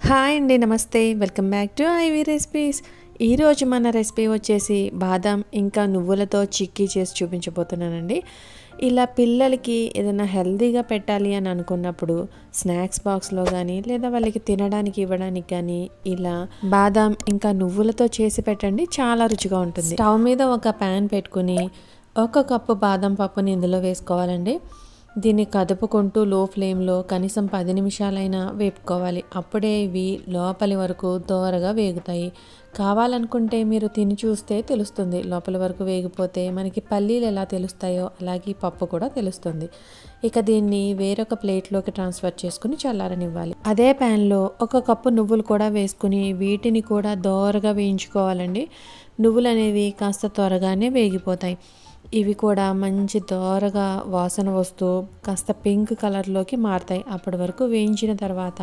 hi అండి నమస్తే welcome back to IV recipes ఈరోజు మన రెసిపీ వచ్చేసి బాదం ఇంకా నువ్వులతో చిక్కీ చేసి చూపించబోతున్నానండి ఇలా పిల్లలకి ఏదైనా హెల్తీగా పెట్టాలి అని అనుకున్నప్పుడు స్నాక్స్ బాక్స్లో కానీ లేదా వాళ్ళకి తినడానికి ఇవ్వడానికి కానీ ఇలా బాదం ఇంకా నువ్వులతో చేసి పెట్టండి చాలా రుచిగా ఉంటుంది స్టవ్ మీద ఒక ప్యాన్ పెట్టుకుని ఒక కప్పు బాదం పప్పుని ఇందులో వేసుకోవాలండి దీన్ని కదుపుకుంటూ లో ఫ్లేమ్లో కనీసం పది నిమిషాలైనా వేపుకోవాలి అప్పుడే ఇవి లోపలి వరకు దోరగా వేగుతాయి కావాలనుకుంటే మీరు తిని చూస్తే తెలుస్తుంది లోపలి వరకు వేగిపోతే మనకి పల్లీలు ఎలా తెలుస్తాయో అలాగే పప్పు కూడా తెలుస్తుంది ఇక దీన్ని వేరొక ప్లేట్లోకి ట్రాన్స్ఫర్ చేసుకుని చల్లారనివ్వాలి అదే ప్యాన్లో ఒక కప్పు నువ్వులు కూడా వేసుకుని వీటిని కూడా దోరగా వేయించుకోవాలండి నువ్వులు అనేవి కాస్త త్వరగానే వేగిపోతాయి ఇవి కూడా మంచి దోరగా వాసన వస్తూ కాస్త పింక్ కలర్లోకి మారుతాయి అప్పటి వరకు వేయించిన తర్వాత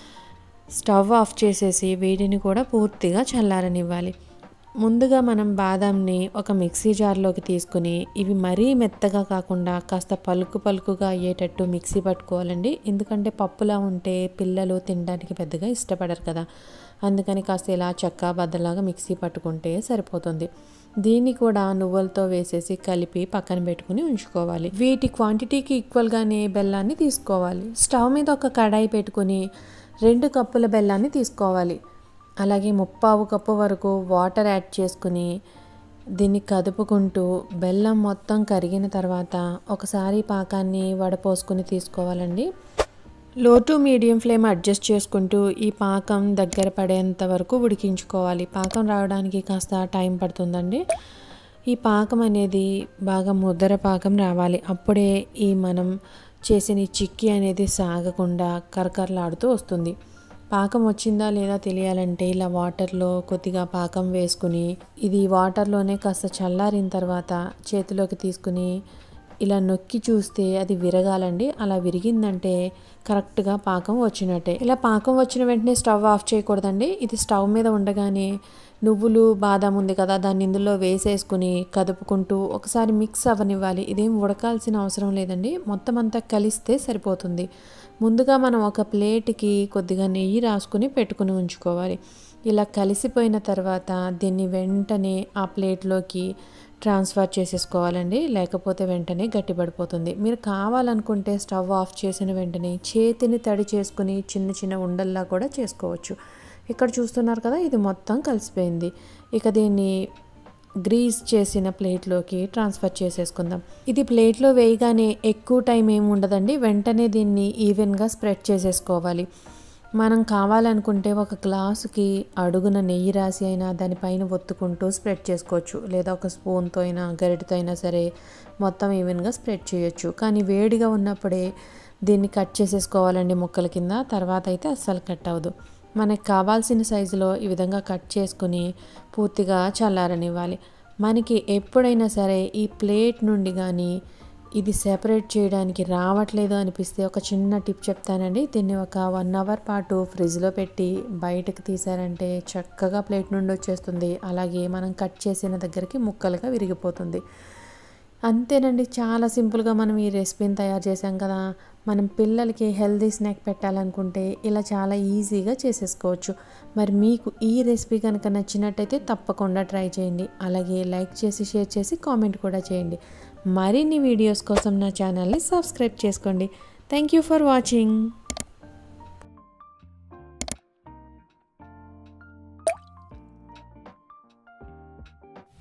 స్టవ్ ఆఫ్ చేసేసి వీటిని కూడా పూర్తిగా చల్లారనివ్వాలి ముందుగా మనం బాదాంని ఒక మిక్సీ జార్లోకి తీసుకుని ఇవి మరీ మెత్తగా కాకుండా కాస్త పలుకు పలుకుగా అయ్యేటట్టు మిక్సీ పట్టుకోవాలండి ఎందుకంటే పప్పులా ఉంటే పిల్లలు తినడానికి పెద్దగా ఇష్టపడరు కదా అందుకని కాస్త ఇలా చెక్క బద్దలాగా మిక్సీ పట్టుకుంటే సరిపోతుంది దీన్ని కూడా నువ్వులతో వేసేసి కలిపి పక్కన పెట్టుకుని ఉంచుకోవాలి వీటి క్వాంటిటీకి ఈక్వల్గానే బెల్లాన్ని తీసుకోవాలి స్టవ్ మీద ఒక కడాయి పెట్టుకుని రెండు కప్పుల బెల్లాన్ని తీసుకోవాలి అలాగే ముప్పావు కప్పు వరకు వాటర్ యాడ్ చేసుకుని దీన్ని కదుపుకుంటూ బెల్లం మొత్తం కరిగిన తర్వాత ఒకసారి పాకాన్ని వడపోసుకుని తీసుకోవాలండి లో టు మీడియం ఫ్లేమ్ అడ్జస్ట్ చేసుకుంటూ ఈ పాకం దగ్గర పడేంత వరకు ఉడికించుకోవాలి పాకం రావడానికి కాస్త టైం పడుతుందండి ఈ పాకం అనేది బాగా ముద్దర పాకం రావాలి అప్పుడే ఈ మనం చేసిన ఈ చిక్కీ అనేది సాగకుండా కరకరలాడుతూ వస్తుంది పాకం వచ్చిందా లేదా తెలియాలంటే ఇలా వాటర్లో కొద్దిగా పాకం వేసుకుని ఇది వాటర్లోనే కాస్త చల్లారిన తర్వాత చేతిలోకి తీసుకుని ఇలా నొక్కి చూస్తే అది విరగాలండి అలా విరిగిందంటే కరెక్ట్గా పాకం వచ్చినట్టే ఇలా పాకం వచ్చిన వెంటనే స్టవ్ ఆఫ్ చేయకూడదండి ఇది స్టవ్ మీద ఉండగానే నువ్వులు బాదం ఉంది కదా దాన్ని ఇందులో వేసేసుకుని కదుపుకుంటూ ఒకసారి మిక్స్ అవ్వనివ్వాలి ఇదేం ఉడకాల్సిన అవసరం లేదండి మొత్తం అంతా కలిస్తే సరిపోతుంది ముందుగా మనం ఒక ప్లేట్కి కొద్దిగా నెయ్యి రాసుకుని పెట్టుకుని ఉంచుకోవాలి ఇలా కలిసిపోయిన తర్వాత దీన్ని వెంటనే ఆ ప్లేట్లోకి ట్రాన్స్ఫర్ చేసేసుకోవాలండి లేకపోతే వెంటనే గట్టిపడిపోతుంది మీరు కావాలనుకుంటే స్టవ్ ఆఫ్ చేసిన వెంటనే చేతిని తడి చేసుకుని చిన్న చిన్న ఉండల్లా కూడా చేసుకోవచ్చు ఇక్కడ చూస్తున్నారు కదా ఇది మొత్తం కలిసిపోయింది ఇక దీన్ని గ్రీస్ చేసిన ప్లేట్లోకి ట్రాన్స్ఫర్ చేసేసుకుందాం ఇది ప్లేట్లో వేయగానే ఎక్కువ టైం ఏమి ఉండదండి వెంటనే దీన్ని ఈవెన్గా స్ప్రెడ్ చేసేసుకోవాలి మనం కావాలనుకుంటే ఒక గ్లాసుకి అడుగున నెయ్యి రాసి అయినా దానిపైన ఒత్తుకుంటూ స్ప్రెడ్ చేసుకోవచ్చు లేదా ఒక స్పూన్తో అయినా గరిటతో అయినా సరే మొత్తం ఈవెన్గా స్ప్రెడ్ చేయొచ్చు కానీ వేడిగా ఉన్నప్పుడే దీన్ని కట్ చేసేసుకోవాలండి ముక్కల కింద తర్వాత అయితే అస్సలు కట్ అవ్వదు మనకు కావాల్సిన సైజులో ఈ విధంగా కట్ చేసుకుని పూర్తిగా చల్లారనివ్వాలి మనకి ఎప్పుడైనా సరే ఈ ప్లేట్ నుండి కానీ ఇది సెపరేట్ చేయడానికి రావట్లేదు అనిపిస్తే ఒక చిన్న టిప్ చెప్తానండి దీన్ని ఒక వన్ అవర్ పాటు ఫ్రిడ్జ్లో పెట్టి బయటకు తీసారంటే చక్కగా ప్లేట్ నుండి వచ్చేస్తుంది అలాగే మనం కట్ చేసిన దగ్గరికి ముక్కలుగా విరిగిపోతుంది అంతేనండి చాలా సింపుల్గా మనం ఈ రెసిపీని తయారు చేసాం కదా మనం పిల్లలకి హెల్తీ స్నాక్ పెట్టాలనుకుంటే ఇలా చాలా ఈజీగా చేసేసుకోవచ్చు మరి మీకు ఈ రెసిపీ కనుక నచ్చినట్టయితే తప్పకుండా ట్రై చేయండి అలాగే లైక్ చేసి షేర్ చేసి కామెంట్ కూడా చేయండి మరిన్ని వీడియోస్ కోసం నా ఛానల్ని సబ్స్క్రైబ్ చేసుకోండి థ్యాంక్ యూ ఫర్ వాచింగ్